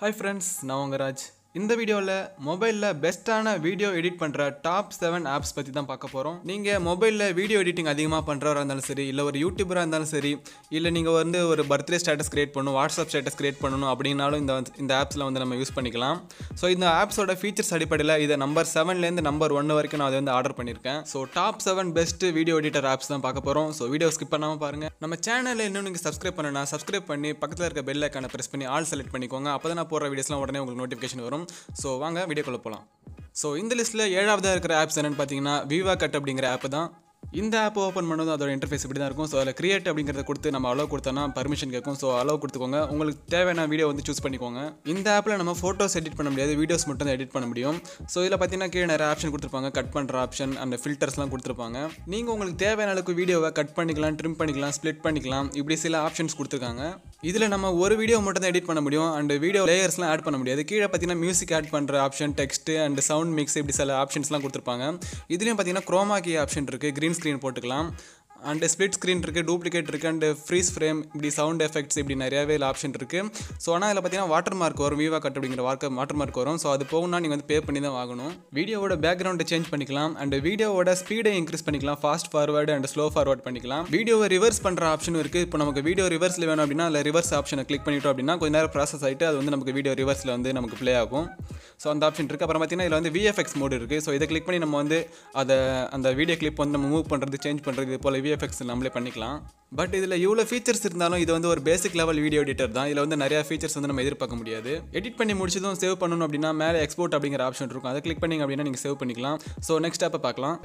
hi friends நான் உங்கள் ராஜ் இந்த வீடியோவில் மொபைலில் பெஸ்ட்டான வீடியோ எடிட் பண்ணுற டாப் செவன் ஆப்ஸ் பற்றி தான் பார்க்க போகிறோம் நீங்கள் மொபைலில் வீடியோ எடிட்டிங் அதிகமாக பண்ணுறவராக இருந்தாலும் சரி இல்லை ஒரு யூடியூபராக இருந்தாலும் சரி இல்லை நீங்கள் வந்து ஒரு பர்த்டே ஸ்டேட்டஸ் கிரியேட் பண்ணணும் வாட்ஸ்அப் ஸ்டேட்டஸ் கிரியேட் பண்ணணும் அப்படின்னாலும் இந்த வந்து- இந்த ஆப்ஸில் வந்து நம்ம யூஸ் பண்ணிக்கலாம் ஸோ இந்த ஆப்ஸோட ஃபீச்சர்ஸ் அடிப்படையில் இதை நம்பர் செவன்லேருந்து நம்பர் ஒன்று வரைக்கும் நான் அதை வந்து ஆர்டர் பண்ணியிருக்கேன் so top seven best video editor apps தான் பார்க்க போகிறோம் ஸோ வீடியோ ஸ்கிப் பண்ணாமல் பாருங்கள் நம்ம சேனலில் இன்னும் நீங்கள் சப்ஸ்கிரைப் பண்ணனா சப்ஸ்கிரைப் பண்ணி பக்கத்தில் இருக்க பெல் ஐக்கானை ப்ரெஸ் பண்ணி ஆல் செலக்ட் பண்ணிக்கோங்க அப்போ தான் நான் போடுற வீடியோஸ்லாம் உடனே உங்களுக்கு நோட்டிஃபிகேஷன் வரும் ஸோ வாங்க வீடியோக்குள்ளே போகலாம் ஸோ இந்த லிஸ்ட்டில் ஏழாவதாக இருக்கிற ஆப்ஸ் என்னென்னு பார்த்தீங்கன்னா விவா கட் அப்படிங்கிற ஆப் தான் இந்த ஆப் ஓப்பன் பண்ணதும் அதோட இன்டர்ஃபேஸ் இப்படி தான் இருக்கும் ஸோ அதில் கிரியேட் அப்படிங்கிறத கொடுத்து நம்ம அலோவ் கொடுத்தோன்னா பர்மிஷன் கேட்கும் ஸோ அலோவ் கொடுத்துக்கோங்க உங்களுக்கு தேவையான வீடியோ வந்து சூஸ் பண்ணிக்கோங்க இந்த ஆப்பில் நம்ம ஃபோட்டோஸ் எடிட் பண்ண முடியாது வீடியோஸ் மட்டும் தான் எடிட் பண்ண முடியும் ஸோ இதில் பார்த்தீங்கன்னா கீழே நிறைய ஆப்ஷன் கொடுத்துருப்பாங்க கட் பண்ணுற ஆப்ஷன் அந்த ஃபில்டர்ஸ்லாம் கொடுத்துருப்பாங்க நீங்கள் உங்களுக்கு தேவையான அளவுக்கு வீடியோவை கட் பண்ணிக்கலாம் ட்ரிம் பண்ணிக்கலாம் ஸ்ப்ளிட் பண்ணிக்கலாம் இப்படி சில ஆப்ஷன்ஸ் கொடுத்துருக்காங்க இதில் நம்ம ஒரு வீடியோ மட்டும் தான் எடிட் பண்ண முடியும் அண்ட் வீடியோ லேயர்ஸ்லாம் ஆட் பண்ண முடியாது கீழே பார்த்தீங்கன்னா மியூசிக் ஆட் பண்ணுற option text and sound mix இப்படி சில ஆப்ஷன்ஸ்லாம் கொடுத்துருப்பாங்க இதுலேயும் பார்த்தீங்கன்னா குரோமா கீ ஆப்ஷன் இருக்குது க்ரீன் ஸ்க்ரீன் போட்டுக்கலாம் அண்ட் ஸ்ப்ளிட் ஸ்க்ரீன் இருக்குது டூப்ளிகேட் இருக்குது அண்ட் ஃப்ரீஸ் ஃப்ரேம் இப்படி சவுண்ட் எஃபெக்ட்ஸ் இப்படி நிறையவே ஆப்ஷன் இருக்குது ஸோ ஆனால் இதில் பார்த்தீங்கன்னா வாட்டர் மார்க் வரும் விவா கட் அப்படிங்கிற வார்க்க வாட்டர் மார்க் வரும் ஸோ அது போகணும்னா நீங்கள் வந்து பே பண்ணி தான் வாங்கணும் வீடியோவோட பேக்ரவுண்டை சேஞ்ச் பண்ணிக்கலாம் அண்ட் வீடியோவோட ஸ்பீடை இன்க்ரீஸ் பண்ணிக்கலாம் fast forward and slow forward பண்ணிக்கலாம் வீடியோவை ரிவர்ஸ் பண்ணுற ஆப்ஷன் இருக்குது இப்போ நமக்கு வீடியோ ரிவர்ஸில் வேணும் அப்படின்னா அதில் ரிவர்ஸ் ஆப்ஷனை கிளிக் பண்ணிட்டோம் அப்படின்னா கொஞ்ச நேரம் ப்ராசஸ் ஆகிட்டு அது வந்து நமக்கு வீடியோ ரிவர்ஸில் வந்து நமக்கு ப்ளே ஆகும் ஸோ அந்த ஆப்ஷன் இருக்குது அப்புறம் பார்த்தீங்கன்னா இதில் வந்து விஎஃப்எக்ஸ் மோடு இருக்குது ஸோ இதை கிளிக் பண்ணி நம்ம வந்து அதை அந்த வீடியோ கிளிப் வந்து நம்ம மூவ் பண்ணுறது சேஞ்ச் பண்ணுறது இது போல் விஎஃப்எக்ஸ் நம்மளே பண்ணிக்கலாம் பட் இதில் இவ்வளோ ஃபீச்சர்ஸ் இருந்தாலும் இது வந்து ஒரு பேசிக் லெவல் வீடியோ எடிட்டர் தான் இதில் வந்து நிறைய ஃபீச்சர்ஸ் வந்து நம்ம எதிர்பார்க்க முடியாது எடிட் பண்ணி முடிச்சதும் சேவ் பண்ணணும் அப்படின்னா மேலே எக்ஸ்போர்ட் அப்படிங்கிற ஆப்ஷன் இருக்கும் அதை கிளிக் பண்ணிங்க அப்படின்னா நீங்கள் சேவ் பண்ணிக்கலாம் ஸோ நெக்ஸ்ட் ஆப்பை பார்க்கலாம்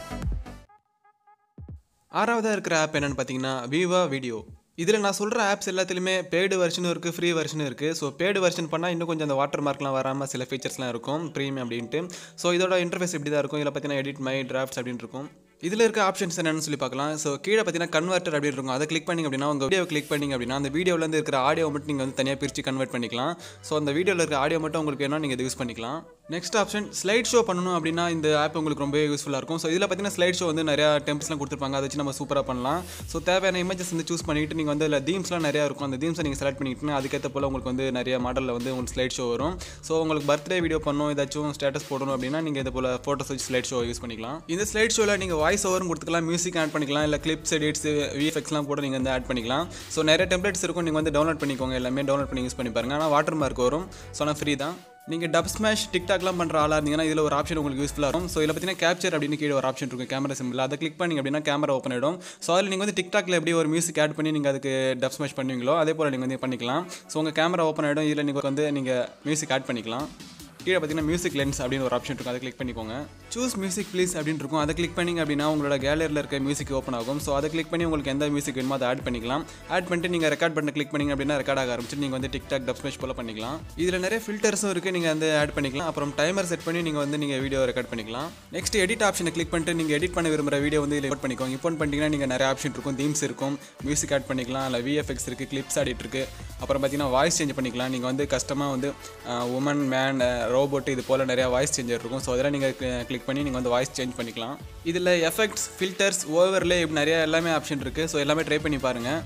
ஆறாவதாக இருக்கிற ஆப் என்னென்னு பார்த்தீங்கன்னா விவா வீடியோ இதில் நான் சொல்கிற ஆப்ஸ் எல்லாத்துலேயுமே பேடு வெர்ஷனும் இருக்குது ஃப்ரீ வெர்ஷனும் இருக்குது ஸோ பேடு வெர்ஷன் பண்ணால் இன்னும் கொஞ்சம் அந்த வாட்டர் மார்க்லாம் வராமல் சில ஃபீச்சர்ஸ்லாம் இருக்கும் ப்ரீமியம் அப்படின்ட்டு ஸோ இதோட இன்டர்ஃபேஸ் இப்படி தான் இருக்கும் இதில் பார்த்தீங்கன்னா எடிட் மை டிராஃப்ட்ஸ் அப்படின்னு இருக்கும் இதில் இருக்க ஆப்ஷன்ஸ் என்னன்னு சொல்லி பார்க்கலாம் ஸோ கீழே பார்த்தீங்கன்னா கன்வெர்ட்டர் அப்படின்னு இருக்கும் அதை கிளிக் பண்ணிங்க அப்படின்னா உங்கள் வீடியோ கிளிக் பண்ணிங்க அப்படின்னா அந்த வீடியோலேருந்து இருக்கிற ஆடியோ மட்டும் நீங்கள் வந்து தனியாக பிரித்து கன்வெர்ட் பண்ணிக்கலாம் ஸோ அந்த வீடியோவில் இருக்க ஆடியோ மட்டும் உங்களுக்கு வேணும் நீங்கள் இதை யூஸ் பண்ணிக்கலாம் நெக்ஸ்ட் ஆப்ஷன் ஸ்லைட் ஷோ பண்ணணும் அப்படின்னா இந்த ஆப் உங்களுக்கு ரொம்ப யூஸ்ஃபுல்லாக இருக்கும் ஸோ இதில் பார்த்தீங்கன்னா ஸ்லைட் ஷோ வந்து நிறையா டெம்ப்ஸ்லாம் கொடுத்துருப்பாங்க அதை வச்சு நம்ம சூப்பராக பண்ணலாம் ஸோ தேவையான இமேஜஸ் வந்து சூஸ் பண்ணிட்டு நீங்கள் வந்து அதில் தீம்ஸ்லாம் நிறையா இருக்கும் அந்த தீம்ஸை நீங்கள் செலக்ட் பண்ணிக்கிட்டு அதுக்கேற்ற போல் உங்களுக்கு வந்து நிறைய மாடலில் வந்து உங்களுக்கு ஸ்லைட் ஷோ வரும் ஸோ உங்களுக்கு பர்த்டே வீடியோ பண்ணணும் ஏதாச்சும் ஸ்டேட்டஸ் போடணும் அப்படின்னா நீங்கள் இது போல் ஃபோட்டோஸ் வச்சு ஸ்லைட் ஷோ யூஸ் பண்ணிக்கலாம் இந்த ஸ்லைட் ஷோவில் நீங்கள் வாய்ஸ் ஓவரும் கொடுத்துக்கலாம் மியூசிக் ஆட் பண்ணிக்கலாம் இல்லை கிளிப்ஸ் எடிட்ஸ் விஎஃப்எக்ஸ்லாம் கூட நீங்கள் வந்து ஆட் பண்ணிக்கலாம் ஸோ நிறைய டெம்ப்ளேட்ஸ் இருக்கும் நீங்கள் வந்து டவுன்லோட் பண்ணிக்கோங்க எல்லாமே டவுன்லோட் பண்ணி யூஸ் பண்ணி பாருங்க ஆனால் வாட்டர் மார்க் வரும் ஸோ ஆனால் ஃப்ரீ தான் நீங்கள் டப் ஸ்மாஷ் டிக்டாக்லாம் பண்ணுற ஆளாக இருந்தீங்கன்னா இதில் ஒரு ஆப்ஷன் உங்களுக்கு யூஸ்ஃபுல்லாக இருக்கும் ஸோ இதில் பார்த்தீங்கன்னா கேப்சர் அப்படின்னு கீழே ஒரு ஆப்ஷன் இருக்கும் கேமரா சிம்பிள் அதை கிளிக் பண்ணி அப்படின்னா கேமரா ஓப்பன் ஆகிடும் ஸோ அதில் நீங்கள் வந்து டிக்டாக்ல எப்படி ஒரு மியூசிக் ஆட் பண்ணி நீங்கள் அதுக்கு டப் ஸ்மாஷ் பண்ணுவீங்களோ அதே போல் நீங்கள் வந்து பண்ணிக்கலாம் ஸோ உங்கள் கேமரா ஓப்பன் ஆகிடும் இதில் நீங்கள் வந்து நீங்கள் மியூசிக் ஆட் பண்ணிக்கலாம் கீழே பார்த்தீங்கன்னா மியூசிக் லென்ஸ் அப்படின்னு ஒரு ஆப்ஷன் இருக்கும் அதை கிளிக் பண்ணிக்கோங்க சூஸ் மியூசிக் ப்ளீஸ் அப்படின்னு இருக்கும் அதை கிளிக் பண்ணிங்க அப்படின்னா உங்களோட கேலரியில் இருக்க மியூசிக் ஓப்பன் ஆகும் ஸோ அதை கிளிக் பண்ணி உங்களுக்கு எந்த மியூசிக் வேணுமோ அதை ஆட் பண்ணிக்கலாம் ஆட் பண்ணிட்டு நீங்கள் ரெக்கார்ட் பண்ண கிளிக் பண்ணிங்க அப்படின்னா ரெக்கார்ட் ஆக ஆரம்பிச்சு நீங்கள் வந்து டிக்டாக் டப் ஸ்மேஷ் போல பண்ணிக்கலாம் இதில் நிறைய ஃபில்டர்ஸும் இருக்குது நீங்கள் வந்து ஆட் பண்ணிக்கலாம் அப்புறம் டைமர் செட் பண்ணி நீங்கள் வந்து நீங்கள் வீடியோ ரெக்கார்ட் பண்ணிக்கலாம் நெக்ஸ்ட் எடிட் ஆப்ஷனை கிளிக் பண்ணிட்டு நீங்கள் எடிட் பண்ண விரும்புகிற வீடியோ வந்து இதில் எடிட் பண்ணிக்கோங்க இப்போ பண்ணிட்டீங்கன்னா நீங்கள் நிறைய ஆப்ஷன் இருக்கும் தீம்ஸ் இருக்கும் மியூசிக் ஆட் பண்ணிக்கலாம் இல்லை விஎஃப்எக்ஸ் இருக்குது கிளிப்ஸ் ஆடிட் இருக்குது அப்புறம் பார்த்தீங்கன்னா வாய்ஸ் சேஞ்ச் பண்ணிக்கலாம் நீங்கள் வந்து கஸ்டமாக வந்து உமன் மேன் ரோபோட் இது போல் நிறையா வாய்ஸ் சேஞ்சர் இருக்கும் ஸோ அதெல்லாம் நீங்கள் கிளிக் பண்ணி நீங்கள் வந்து வாய்ஸ் சேஞ்ச் பண்ணிக்கலாம் இதில் எஃபெக்ட்ஸ் ஃபில்டர்ஸ் ஓவர்லே இப்படி நிறைய எல்லாமே ஆப்ஷன் இருக்குது ஸோ எல்லாமே ட்ரை பண்ணி பாருங்கள்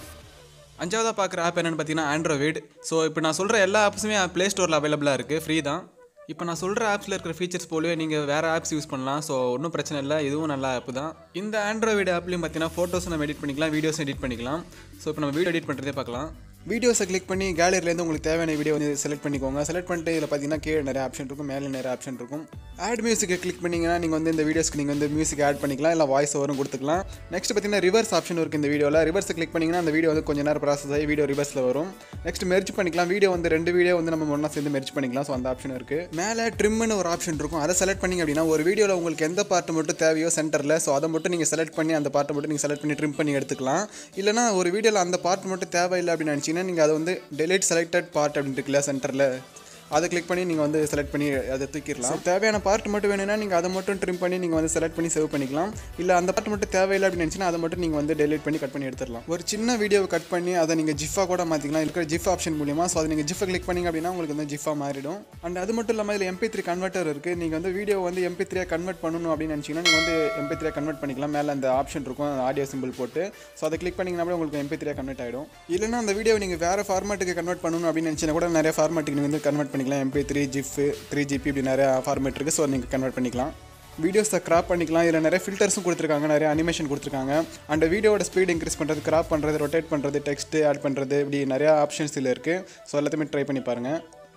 அஞ்சாவதாக பார்க்குற ஆப் என்னென்னு பார்த்தீங்கன்னா ஆண்ட்ராய்டு ஸோ இப்போ நான் சொல்கிற எல்லா ஆப்ஸுமே ப்ளே ஸ்டோரில் அவைலபிளாக இருக்குது ஃப்ரீ தான் இப்போ நான் சொல்கிற ஆப்ஸில் இருக்கிற ஃபீச்சர்ஸ் போலவே நீங்கள் வேறு ஆப்ஸ் யூஸ் பண்ணலாம் ஸோ ஒன்றும் பிரச்சனை இல்லை இதுவும் நல்ல ஆப் தான் இந்த ஆண்ட்ராய்டு ஆப்லையும் பார்த்தீங்கன்னா ஃபோட்டோஸ் நம்ம எடிட் பண்ணிக்கலாம் வீடியோஸ் எடிட் பண்ணிக்கலாம் ஸோ இப்போ நம்ம வீடியோ எடிட் பண்ணுறதே பார்க்கலாம் வீடியோஸை கிளிக் பண்ணி கேலரிலேருந்து உங்களுக்கு தேவையான வீடியோ வந்து செலக்ட் பண்ணிக்கோங்க செலக்ட் பண்ணிட்டு இதில் பார்த்தீங்கன்னா கீழே நிறைய ஆப்ஷன் இருக்கும் மேலே நிறைய ஆப்ஷன் இருக்கும் ஆட் மியூசிக்கை கிளிக் பண்ணிங்கன்னா நீங்கள் வந்து இந்த வீடியோஸ்க்கு நீங்கள் வந்து மியூசிக் ஆட் பண்ணிக்கலாம் இல்லை வாய்ஸ் ஓவரும் கொடுத்துக்கலாம் நெக்ஸ்ட் பார்த்தீங்கன்னா ரிவர்ஸ் ஆப்ஷன் இருக்குது இந்த வீடியோவில் ரிவர்ஸை கிளிக் பண்ணிங்கன்னா அந்த வீடியோ வந்து கொஞ்ச நேரம் ப்ராசஸ் ஆகி வீடியோ ரிவர்ஸில் வரும் நெக்ஸ்ட் மெர்ஜ் பண்ணிக்கலாம் வீடியோ வந்து ரெண்டு வீடியோ வந்து நம்ம ஒன்றா சேர்ந்து மெர்ஜ் பண்ணிக்கலாம் ஸோ அந்த ஆப்ஷன் இருக்குது மேலே ட்ரிம்னு ஒரு ஆப்ஷன் இருக்கும் அதை செலக்ட் பண்ணிங்க அப்படின்னா ஒரு வீடியோவில் உங்களுக்கு எந்த பார்ட் மட்டும் தேவையோ சென்டரில் ஸோ அதை மட்டும் நீங்கள் செலக்ட் பண்ணி அந்த பார்ட்டை மட்டும் நீங்கள் செலக்ட் பண்ணி ட்ரிம் பண்ணி எடுத்துக்கலாம் இல்லைனா ஒரு வீடியோவில் அந்த பார்ட் மட்டும் தேவையில்லை அப்படின்னு நினச்சிங்கன்னா நீங்கள் அதை வந்து டெலிட் செலக்டட் பார்ட் அப்படின்னு இருக்குல்ல சென்டரில் அதை கிளிக் பண்ணி நீங்கள் வந்து செலக்ட் பண்ணி அதை தூக்கிடலாம் தேவையான பார்ட் மட்டும் வேணும்னா நீங்கள் அதை மட்டும் ட்ரிம் பண்ணி நீங்கள் வந்து செலக்ட் பண்ணி சேவ் பண்ணிக்கலாம் இல்லை அந்த பார்ட் மட்டும் தேவையில்லை அப்படின்னு நினச்சினா அதை மட்டும் நீங்கள் வந்து டெலிட் பண்ணி கட் பண்ணி எடுத்துடலாம் ஒரு சின்ன வீடியோவை கட் பண்ணி அதை நீங்கள் ஜிஃபா கூட மாற்றிக்கலாம் இருக்கிற ஜிஃப் ஆப்ஷன் மூலியமாக ஸோ அதை நீங்கள் ஜிஃபை கிளிக் பண்ணிங்க அப்படின்னா உங்களுக்கு வந்து ஜிஃபா மாறிடும் அண்ட் அது மட்டும் இல்லாமல் இதில் எம்பி த்ரீ கன்வெர்ட்டர் இருக்குது நீங்கள் வந்து வீடியோ வந்து எம்பி த்ரீயாக கன்வெர்ட் பண்ணணும் அப்படின்னு நினச்சிங்கன்னா நீங்கள் வந்து எம்பி த்ரீயாக கன்வெர்ட் பண்ணிக்கலாம் மேலே அந்த ஆப்ஷன் இருக்கும் ஆடியோ சிம்பிள் போட்டு ஸோ அதை கிளிக் பண்ணிங்கன்னா உங்களுக்கு எம்பி த்ரீயாக கன்வெர்ட் ஆகிடும் இல்லைனா அந்த வீடியோ நீங்கள் வேறு ஃபார்மேட்டுக்கு கன்வெர்ட் பண்ணணும் அப்படின்னு நினச்சினா கூட நிறைய ஃபார்மேட்டுக்கு நீங்கள் வந்து கன்வெர்ட் பண்ணிக்கலாம் MP three GIF three GP இப்படி நிறைய ஃபார்மேட் இருக்குது ஸோ நீங்கள் கன்வெர்ட் பண்ணிக்கலாம் வீடியோஸை கிராப் பண்ணிக்கலாம் இதில் நிறைய ஃபில்டர்ஸும் கொடுத்துருக்காங்க நிறைய அனிமேஷன் கொடுத்துருக்காங்க அண்ட் வீடியோட ஸ்பீட் இன்க்ரீஸ் பண்ணுறது கிராப் பண்ணுறது ரொட்டேட் பண்ணுறது டெக்ஸ்ட் ஆட் பண்ணுறது இப்படி நிறையா ஆப்ஷன்ஸ் இதில் இருக்குது ஸோ எல்லாத்தையுமே ட்ரை பண்ணி பாருங்கள்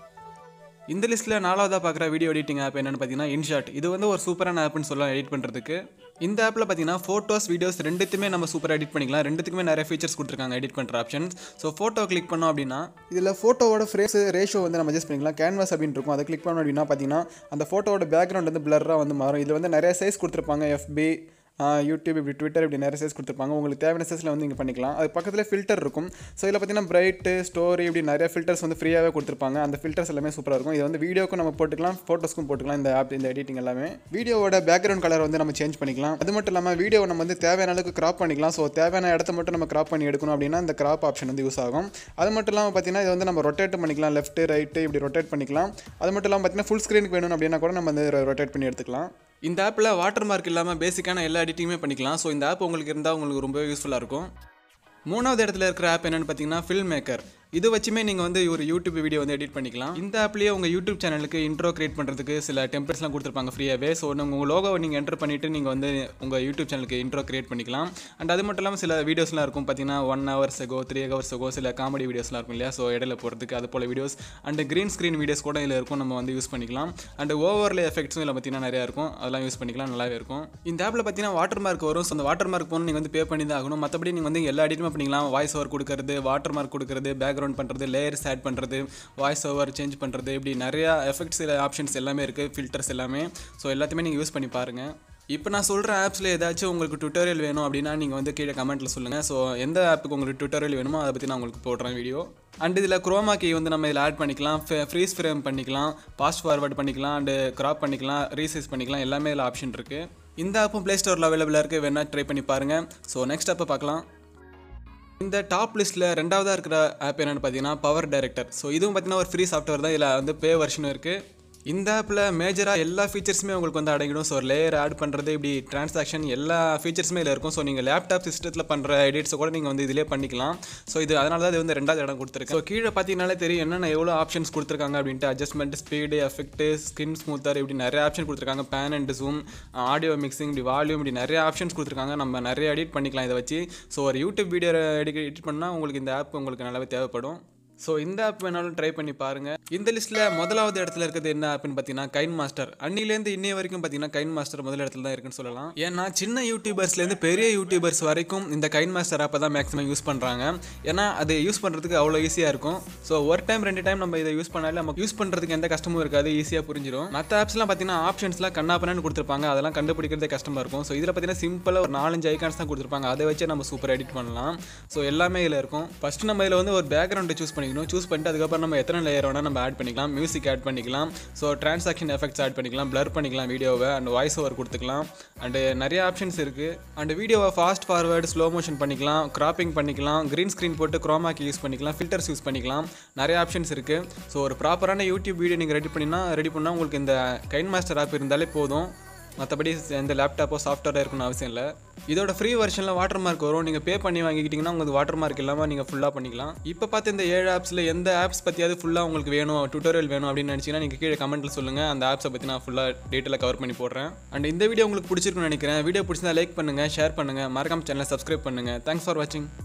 இந்த லிஸ்ட்டில் நாலாவதாக பார்க்குற வீடியோ எடிட்டிங் ஆப் என்னென்னு பார்த்தீங்கன்னா இன்ஷாட் இது வந்து ஒரு சூப்பரான ஆப்னு சொல்லலாம் எடிட் பண்ணுறதுக்கு இந்த ஆப்பில் பார்த்தீங்கன்னா ஃபோட்டோஸ் வீடியோஸ் ரெண்டுத்துமே நம்ம சூப்பராக எடிட் பண்ணிக்கலாம் ரெண்டுத்துக்குமே நிறைய ஃபீச்சர்ஸ் கொடுத்துருக்காங்க எடிட் பண்ணுற ஆப்ஷன்ஸ் ஸோ ஃபோட்டோ கிளிக் பண்ணோம் அப்படின்னா இதில் ஃபோட்டோவோட ஃப்ரேஸ் ரேஷோ வந்து நம்ம அட்ஜஸ்ட் பண்ணிக்கலாம் கேன்வாஸ் அப்படின்னு இருக்கும் அதை கிளிக் பண்ணோம் அப்படின்னா பார்த்தீங்கன்னா அந்த ஃபோட்டோவோட பேக்ரவுண்ட் வந்து பிளராக வந்து மாறும் இதில் வந்து நிறைய சைஸ் கொடுத்துருப்பாங்க எஃபி யூடியூப் இப்படி ட்விட்டர் இப்படி நிறைய சைஸ் கொடுத்துருப்பாங்க உங்களுக்கு தேவையான சைஸில் வந்து நீங்கள் பண்ணிக்கலாம் அது பக்கத்தில் ஃபில்டர் இருக்கும் ஸோ இதில் பார்த்தீங்கன்னா பிரைட்டு ஸ்டோரி இப்படி நிறைய ஃபில்டர்ஸ் வந்து ஃப்ரீயாகவே கொடுத்துருப்பாங்க அந்த ஃபில்டர்ஸ் எல்லாமே சூப்பராக இருக்கும் இது வந்து வீடியோக்கும் நம்ம போட்டுக்கலாம் ஃபோட்டோஸ்க்கும் போட்டுக்கலாம் இந்த ஆப் இந்த எடிட்டிங் எல்லாமே வீடியோவோட பேக்ரவுண்ட் கலர் வந்து நம்ம சேஞ்ச் பண்ணிக்கலாம் அது மட்டும் இல்லாமல் வீடியோ நம்ம வந்து தேவையான அளவுக்கு கிராப் பண்ணிக்கலாம் ஸோ தேவையான இடத்த மட்டும் நம்ம கிராப் பண்ணி எடுக்கணும் அப்படின்னா இந்த கிராப் ஆப்ஷன் வந்து யூஸ் ஆகும் அது மட்டும் இல்லாமல் பார்த்தீங்கன்னா இது வந்து நம்ம ரொட்டேட் பண்ணிக்கலாம் லெஃப்ட் ரைட்டு இப்படி ரொட்டேட் பண்ணிக்கலாம் அது மட்டும் இல்லாமல் பார்த்தீங்கன்னா ஃபுல் ஸ்க்ரீனுக்கு வேணும் அப்படின்னா கூட நம்ம வந்து ரொட்டேட் பண்ணி எடுத்துக்கலாம் இந்த ஆப்பில் வாட்டர் மார்க் இல்லாமல் பேசிக்கான எல்லா எடிட்டிங்குமே பண்ணிக்கலாம் ஸோ இந்த ஆப் உங்களுக்கு இருந்தால் உங்களுக்கு ரொம்ப யூஸ்ஃபுல்லாக இருக்கும் மூணாவது இடத்துல இருக்கிற ஆப் என்னென்னு பார்த்தீங்கன்னா ஃபில்ம் மேக்கர் இது வச்சுமே நீங்கள் வந்து ஒரு யூடியூப் வீடியோ வந்து எடிட் பண்ணிக்கலாம் இந்த ஆப்லேயே உங்கள் யூடியூப் சேனலுக்கு இன்ட்ரோ கிரியேட் பண்ணுறதுக்கு சில டெம்ப்ளேட்ஸ்லாம் கொடுத்துருப்பாங்க ஃப்ரீயாகவே ஸோ உங்கள் லோகோவை நீங்கள் என்டர் பண்ணிவிட்டு நீங்கள் வந்து உங்கள் யூடியூப் சேனலுக்கு இன்ட்ரோ கிரியேட் பண்ணிக்கலாம் அண்ட் அது மட்டும் இல்லாமல் சில வீடியோஸ்லாம் இருக்கும் பார்த்தீங்கன்னா one hours ago three hours ago சில காமெடி வீடியோஸ்லாம் இருக்கும் இல்லையா ஸோ இடையில போகிறதுக்கு அது போல் videos and green screen videos கூட இதில் இருக்கும் நம்ம வந்து யூஸ் பண்ணிக்கலாம் அண்ட் ஓவர்லே எஃபெக்ட்ஸும் இதில் பார்த்தீங்கன்னா நிறையா இருக்கும் அதெல்லாம் யூஸ் பண்ணிக்கலாம் நல்லாவே இருக்கும் இந்த ஆப்பில் பார்த்தீங்கன்னா வாட்டர் மார்க் வரும் ஸோ அந்த வாட்டர் மார்க் போகணும் நீங்கள் வந்து பே பண்ணி தான் ஆகணும் மற்றபடி நீங்கள் வந்து எல்லா எடிட்டுமே பண்ணிக்கலாம் வாய்ஸ் ஓவர் கொடுக்கறது வாட்டர் மார்க் கொடுக்கறது பேக்ரவுண்ட் பண்ணுறது லேயர்ஸ் ஆட் பண்ணுறது வாய்ஸ் ஓவர் சேஞ்ச் பண்ணுறது இப்படி நிறையா எஃபெக்ட்ஸ் ஆப்ஷன்ஸ் எல்லாமே இருக்குது ஃபில்டர்ஸ் எல்லாமே ஸோ எல்லாத்தையுமே நீங்கள் யூஸ் பண்ணி பாருங்கள் இப்போ நான் சொல்கிற ஆப்ஸில் ஏதாச்சும் உங்களுக்கு டுட்டோரியல் வேணும் அப்படின்னா நீங்கள் வந்து கீழே கமெண்ட்டில் சொல்லுங்கள் ஸோ எந்த ஆப்புக்கு உங்களுக்கு டுட்டோரியல் வேணுமோ அதை பற்றி நான் உங்களுக்கு போடுறேன் வீடியோ அண்ட் இதில் குரோமா கீ வந்து நம்ம இதில் ஆட் பண்ணிக்கலாம் ஃப்ரீஸ் ஃப்ரேம் பண்ணிக்கலாம் பாஸ்ட் ஃபார்வர்ட் பண்ணிக்கலாம் அண்டு க்ராப் பண்ணிக்கலாம் ரீசைஸ் பண்ணிக்கலாம் எல்லாமே இதில் ஆப்ஷன் இருக்குது இந்த ஆப்பும் ப்ளே ஸ்டோரில் அவைலபிளாக இருக்குது வேணால் ட்ரை பண்ணி பாருங்கள் ஸோ நெக்ஸ்ட் அப்போ பார்க்கலாம் இந்த டாப் லிஸ்ட்டில் ரெண்டாவதாக இருக்கிற ஆப் என்னென்னு பார்த்தீங்கன்னா பவர் டைரக்டர் ஸோ இதுவும் பார்த்தீங்கன்னா ஒரு ஃப்ரீ சாஃப்ட்வேர் தான் இதில் வந்து பே வெர்ஷனும் இருக்குது இந்த ஆப்பில் மேஜராக எல்லா ஃபீச்சர்ஸுமே உங்களுக்கு வந்து அடங்கிடும் ஸோ லேயர் ஆட் பண்ணுறது இப்படி டிரான்சாக்ஷன் எல்லா ஃபீச்சர்ஸுமே இதில் இருக்கும் ஸோ நீங்கள் லேப்டாப் சிஸ்டத்தில் பண்ணுற எடிட்ஸை கூட நீங்கள் வந்து இதிலே பண்ணிக்கலாம் ஸோ இது அதனால தான் இது வந்து ரெண்டாவது இடம் கொடுத்துருக்கு ஸோ கீழே பார்த்தீங்கனாலே தெரியும் என்னென்ன எவ்வளோ ஆப்ஷன்ஸ் கொடுத்துருக்காங்க அப்படின்ட்டு adjustment speed effect skin smoother இப்படி நிறைய ஆப்ஷன் கொடுத்துருக்காங்க pan and zoom audio mixing இப்படி வால்யூம் இப்படி நிறைய ஆப்ஷன்ஸ் கொடுத்துருக்காங்க நம்ம நிறைய எடிட் பண்ணிக்கலாம் இதை வச்சு ஸோ ஒரு யூடியூப் வீடியோ எடிட் எடிட் பண்ணால் உங்களுக்கு இந்த ஆப் உங்களுக்கு நல்லாவே தேவைப்படும் ஸோ இந்த ஆப் வேணாலும் ட்ரை பண்ணி பாருங்கள் இந்த லிஸ்ட்டில் முதலாவது இடத்துல இருக்கிறது என்ன ஆப்னு பார்த்தீங்கன்னா கைன் மாஸ்டர் அன்னிலேருந்து இன்னைய வரைக்கும் பார்த்தீங்கன்னா கைன் மாஸ்டர் முதல் இடத்துல தான் இருக்குன்னு சொல்லலாம் ஏன்னா சின்ன யூடியூபர்ஸ்லேருந்து பெரிய யூடியூபர்ஸ் வரைக்கும் இந்த கைன் மாஸ்டர் ஆப்பை தான் மேக்ஸிமம் யூஸ் பண்ணுறாங்க ஏன்னா அது யூஸ் பண்ணுறதுக்கு அவ்வளோ ஈஸியாக இருக்கும் ஸோ ஒரு டைம் ரெண்டு டைம் நம்ம இதை யூஸ் பண்ணாலே நமக்கு யூஸ் பண்ணுறதுக்கு எந்த கஷ்டமும் இருக்காது ஈஸியாக புரிஞ்சிடும் மற்ற ஆப்ஸ்லாம் பார்த்தீங்கன்னா ஆப்ஷன்ஸ்லாம் கண்ணாப்பண்ணு கொடுத்துருப்பாங்க அதெல்லாம் கண்டுபிடிக்கிறதே கஷ்டமாக இருக்கும் ஸோ இதில் பார்த்தீங்கன்னா சிம்பிளாக ஒரு நாலஞ்சு ஐகான்ஸ் தான் கொடுத்துருப்பாங்க அதை வச்சு நம்ம சூப்பர் எடிட் பண்ணலாம் ஸோ எல்லாமே இதில் இருக்கும் ஃபஸ்ட்டு நம்ம இதில் வந்து ஒரு பேக்ரவுண்டை சூஸ் பண்ணிக்கணும் சூஸ் பண்ணிட்டு அதுக்கப்புறம் நம்ம எத்தனை லேயர் வேணால் நம்ம ஆட் பண்ணிக்கலாம் மியூசிக் ஆட் பண்ணிக்கலாம் ஸோ டிரான்சாக்ஷன் எஃபெக்ட்ஸ் ஆட் பண்ணிக்கலாம் blur பண்ணிக்கலாம் வீடியோவை அண்ட் வாய்ஸ் ஓவர் கொடுத்துக்கலாம் அண்டு நிறைய ஆப்ஷன்ஸ் இருக்குது அண்ட் வீடியோவை ஃபாஸ்ட் ஃபார்வர்டு ஸ்லோ மோஷன் பண்ணிக்கலாம் கிராப்பிங் பண்ணிக்கலாம் க்ரீன் ஸ்க்ரீன் போட்டு குரோமாக்கி யூஸ் பண்ணிக்கலாம் ஃபில்டர்ஸ் யூஸ் பண்ணிக்கலாம் நிறைய ஆப்ஷன்ஸ் இருக்குது ஸோ ஒரு ப்ராப்பரான யூடியூப் வீடியோ நீங்கள் ரெடி பண்ணினா ரெடி பண்ணால் உங்களுக்கு இந்த கைன் மாஸ்டர் ஆப் இருந்தாலே போதும் மற்றபடி எந்த லேப்டாப்போ சாஃப்ட்வேராக இருக்கணும்னு அவசியம் இல்லை இதோட ஃப்ரீ வெர்ஷனில் வாட்டர் மார்க் வரும் நீங்கள் பே பண்ணி வாங்கிக்கிட்டிங்கன்னா உங்களுக்கு வாட்டர் மார்க் இல்லாமல் நீங்கள் ஃபுல்லாக பண்ணிக்கலாம் இப்போ பார்த்து இந்த ஏழு ஆப்ஸில் எந்த ஆப்ஸ் பற்றியாவது ஃபுல்லாக உங்களுக்கு வேணும் டுட்டோரியல் வேணும் அப்படின்னு நினச்சிங்கன்னா நீங்கள் கீழே கமெண்ட்டில் சொல்லுங்கள் அந்த ஆப்ஸை பற்றி நான் ஃபுல்லாக டீட்டெயிலாக கவர் பண்ணி போடுறேன் அண்ட் இந்த வீடியோ உங்களுக்கு பிடிச்சிருக்குன்னு நினைக்கிறேன் வீடியோ பிடிச்சிருந்தா லைக் பண்ணுங்கள் ஷேர் பண்ணுங்கள் மறக்காம சேனலை சப்ஸ்கிரைப் பண்ணுங்கள் தேங்க்ஸ் ஃபார் வாட்சிங்